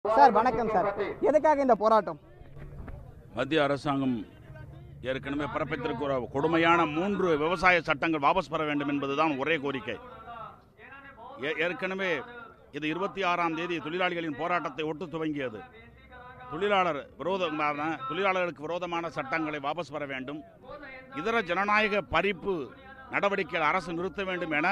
sir வணக்கம் sir எதுக்காக இந்த போராட்டம் மத்திய அரசாங்கம் ஏற்கனவே பிறப்பித்திருக்கிற கொடுமையான மூன்று விவசாய சட்டங்கள் வாபஸ் பெற வேண்டும் என்பதுதான் ஒரே கோரிக்கை ஏ- ஏற்கனவே இது இருபத்தி ஆறாம் தேதி தொழிலாளிகளின் போராட்டத்தை ஒட்டு துவங்கியது தொழிலாளர் விரோதமான தொழிலாளர்களுக்கு விரோதமான சட்டங்களை வாபஸ் பெற வேண்டும் இதர ஜனநாயக பறிப்பு நடவடிக்கைகள் அரசு நிறுத்த வேண்டும் என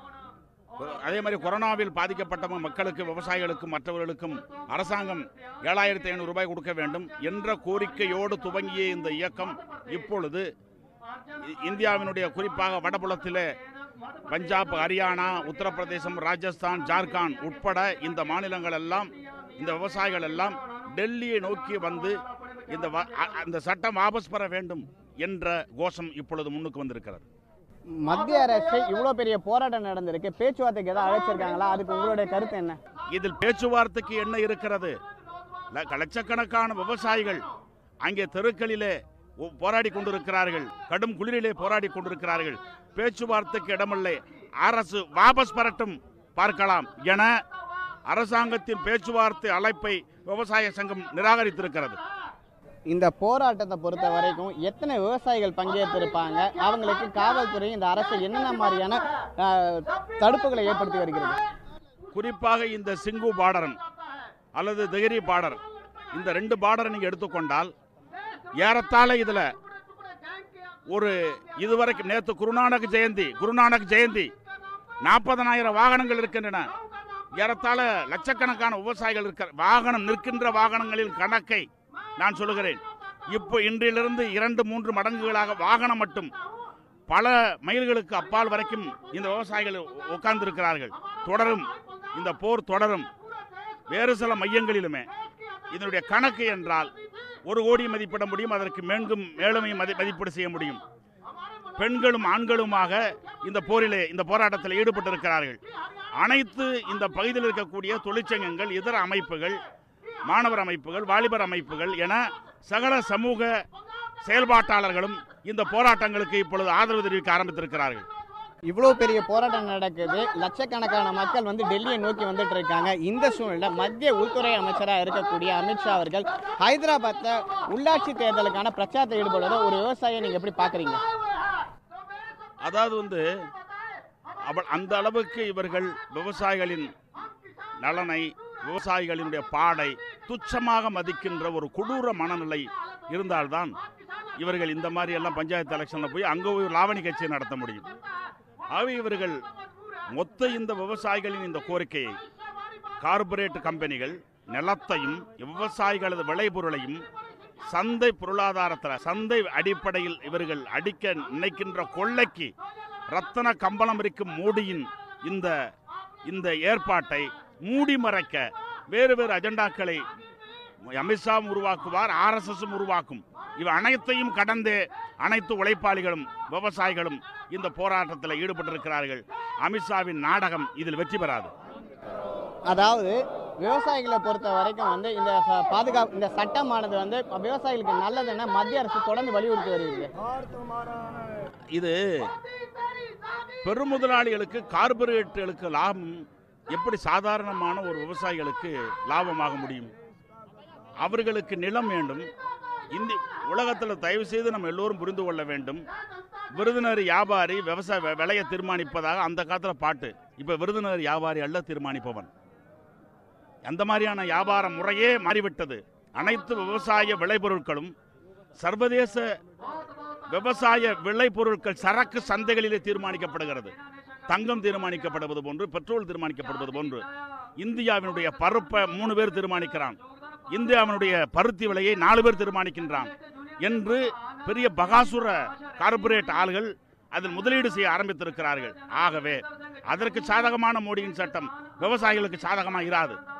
அதே மாதிரி கொரோனாவில் பாதிக்கப்பட்ட மக்களுக்கு விவசாயிகளுக்கும் மற்றவர்களுக்கும் அரசாங்கம் ஏழாயிரத்தி ஐநூறு ரூபாய் கொடுக்க வேண்டும் என்ற கோரிக்கையோடு துவங்கிய இந்த இயக்கம் இப்பொழுது இ- இந்தியாவினுடைய குறிப்பாக வடபுலத்திலே பஞ்சாப் ஹரியானா உத்தரப்பிரதேசம் ராஜஸ்தான் ஜார்க்கண்ட் உட்பட இந்த மாநிலங்கள் எல்லாம் இந்த விவசாயிகள் எல்லாம் டெல்லியை நோக்கி வந்து இந்த வ- அ- அந்த சட்டம் வாபஸ் பெற வேண்டும் என்ற கோஷம் இப்பொழுது முன்னுக்கு வந்திருக்கிறது மத்திய அரசு இவ்வளோ பெரிய போராட்டம் நடந்திருக்கு பேச்சுவார்த்தைக்கு ஏதாவது அழைச்சிருக்காங்களா அதுக்கு உங்களுடைய கருத்து என்ன இதில் பேச்சுவார்த்தைக்கு என்ன இருக்கிறது ல- லட்சக்கணக்கான விவசாயிகள் அங்கே தெருக்களிலே ஒ- போராடி கொண்டிருக்கிறார்கள் கடும் குளிரிலே போராடி கொண்டிருக்கிறார்கள் பேச்சுவார்த்தைக்கு இடமில்லை அரசு வாபஸ் பெறட்டும் பார்க்கலாம் என அரசாங்கத்தின் பேச்சுவார்த்தை அழைப்பை விவசாய சங்கம் நிராகரித்திருக்கிறது இந்த போராட்டத்தை பொறுத்த வரைக்கும் எத்தனை விவசாயிகள் பங்கேற்றிருப்பாங்க அவங்களுக்கு காவல்துறை இந்த அரசு என்னென்ன மாதிரியான ஆஹ், தடுப்புகளை ஏற்படுத்தி வருகிறது குறிப்பாக இந்த சிங்கு பார்டரன் அல்லது திகிரி பார்டர் இந்த ரெண்டு பார்டரை நீங்கள் எடுத்துக்கொண்டால் ஏறத்தாழ இதில் ஒரு இதுவரைக்கும் நேற்று குருநானக் ஜெயந்தி குருநானக் ஜெயந்தி நாற்பதனாயிரம் வாகனங்கள் இருக்கின்றன ஏறத்தாழ லட்சக்கணக்கான விவசாயிகள் இருக்க வாகனம் நிற்கின்ற வாகனங்களின் கணக்கை நான் சொல்லுகிறேன் இப்போ இன்றிலிருந்து இரண்டு மூன்று மடங்குகளாக வாகனம் மட்டும் பல மைல்களுக்கு அப்பால் வரைக்கும் இந்த விவசாயிகள் உட்கார்ந்திருக்கிறார்கள் தொடரும் இந்த போர் தொடரும் வேறு சில மையங்களிலுமே இதனுடைய கணக்கு என்றால் ஒரு கோடி மதிப்பிட முடியும் அதற்கு மேலும் மேலுமே மதி மதிப்பீடு செய்ய முடியும் பெண்களும் ஆண்களுமாக இந்த போரிலே இந்த போராட்டத்தில் ஈடுபட்டிருக்கிறார்கள் அனைத்து இந்த பகுதியில் இருக்கக்கூடிய தொழிற்சங்கங்கள் இதர அமைப்புகள் மாணவர் அமைப்புகள் வாலிபர் அமைப்புகள் என சகல சமூக செயல்பாட்டாளர்களும் இந்த போராட்டங்களுக்கு இப்பொழுது ஆதரவு தெரிவிக்க ஆரம்பித்திருக்கிறார்கள் இவ்வளோ பெரிய போராட்டம் நடக்குது லட்சக்கணக்கான மக்கள் வந்து டெல்லியை நோக்கி வந்துட்டு இருக்காங்க இந்த சூழ்நிலை மத்திய உள்துறை அமைச்சராக இருக்கக்கூடிய அமித்ஷா அவர்கள் ஹைதராபாத்தில் உள்ளாட்சி தேர்தலுக்கான பிரச்சாரத்தை ஈடுபடுவதை ஒரு விவசாயியை நீங்கள் எப்படி பார்க்குறீங்க அதாவது வந்து அவள் அந்த அளவுக்கு இவர்கள் விவசாயிகளின் நலனை விவசாயிகளினுடைய பாடை துச்சமாக மதிக்கின்ற ஒரு கொடூர மனநிலை இருந்தால்தான் இவர்கள் இந்த மாதிரி எல்லாம் பஞ்சாயத்து எலெக்ஷனில் போய் அங்கே போய் ஒரு லாவணி கட்சியை நடத்த முடியும் ஆகவே இவர்கள் மொத்த இந்த விவசாயிகளின் இந்த கோரிக்கையை கார்ப்பரேட் கம்பெனிகள் நிலத்தையும் விவசாயிகளது விளைபொருளையும் சந்தை பொருளாதாரத்தில் சந்தை அடிப்படையில் இவர்கள் அடிக்க நினைக்கின்ற கொள்ளைக்கு ரத்தன கம்பளம் இருக்கும் மோடியின் இந்த இந்த ஏற்பாட்டை மூடி மறைக்க வேறு வேறு அஜெண்டாக்களை அமித்ஷாவும் உருவாக்குவார் ஆர்எஸ்எஸும் உருவாக்கும் இவை அனைத்தையும் கடந்தே அனைத்து உழைப்பாளிகளும் விவசாயிகளும் இந்த போராட்டத்தில் ஈடுபட்டிருக்கிறார்கள் அமித்ஷாவின் நாடகம் இதில் வெற்றி பெறாது அதாவது விவசாயிகளை பொறுத்த வரைக்கும் வந்து இந்த ச- பாதுகாப்பு இந்த சட்டமானது வந்து விவசாயிகளுக்கு நல்லதுன்னு மத்திய அரசு தொடர்ந்து வலியுறுத்தி வருகிறது இது பெருமுதலாளிகளுக்கு கார்பரேட்டுகளுக்கு லாபம் எப்படி சாதாரணமான ஒரு விவசாயிகளுக்கு லாபமாக முடியும் அவர்களுக்கு நிலம் வேண்டும் இந்தி உலகத்தில் தயவு செய்து நம்ம எல்லோரும் புரிந்து கொள்ள வேண்டும் விருதுநகர் வியாபாரி விவசாய வி- விலையை தீர்மானிப்பதாக அந்த காலத்தில் பாட்டு இப்போ விருதுநகர் வியாபாரி அல்ல தீர்மானிப்பவன் அந்த மாதிரியான வியாபார முறையே மாறிவிட்டது அனைத்து விவசாய விளைபொருட்களும் சர்வதேச விவசாய விளைபொருட்கள் சரக்கு சந்தைகளிலே தீர்மானிக்கப்படுகிறது தங்கம் தீர்மானிக்கப்படுவது போன்று பெட்ரோல் தீர்மானிக்கப்படுவது போன்று இந்தியாவினுடைய பருப்பை மூணு பேர் தீர்மானிக்கிறான் இந்தியாவினுடைய பருத்தி விலையை நாலு பேர் தீர்மானிக்கின்றான் என்று பெரிய பகாசுர கார்ப்பரேட் ஆள்கள் அதில் முதலீடு செய்ய ஆரம்பித்திருக்கிறார்கள் ஆகவே அதற்கு சாதகமான மோடியின் சட்டம் விவசாயிகளுக்கு சாதகமாக இராது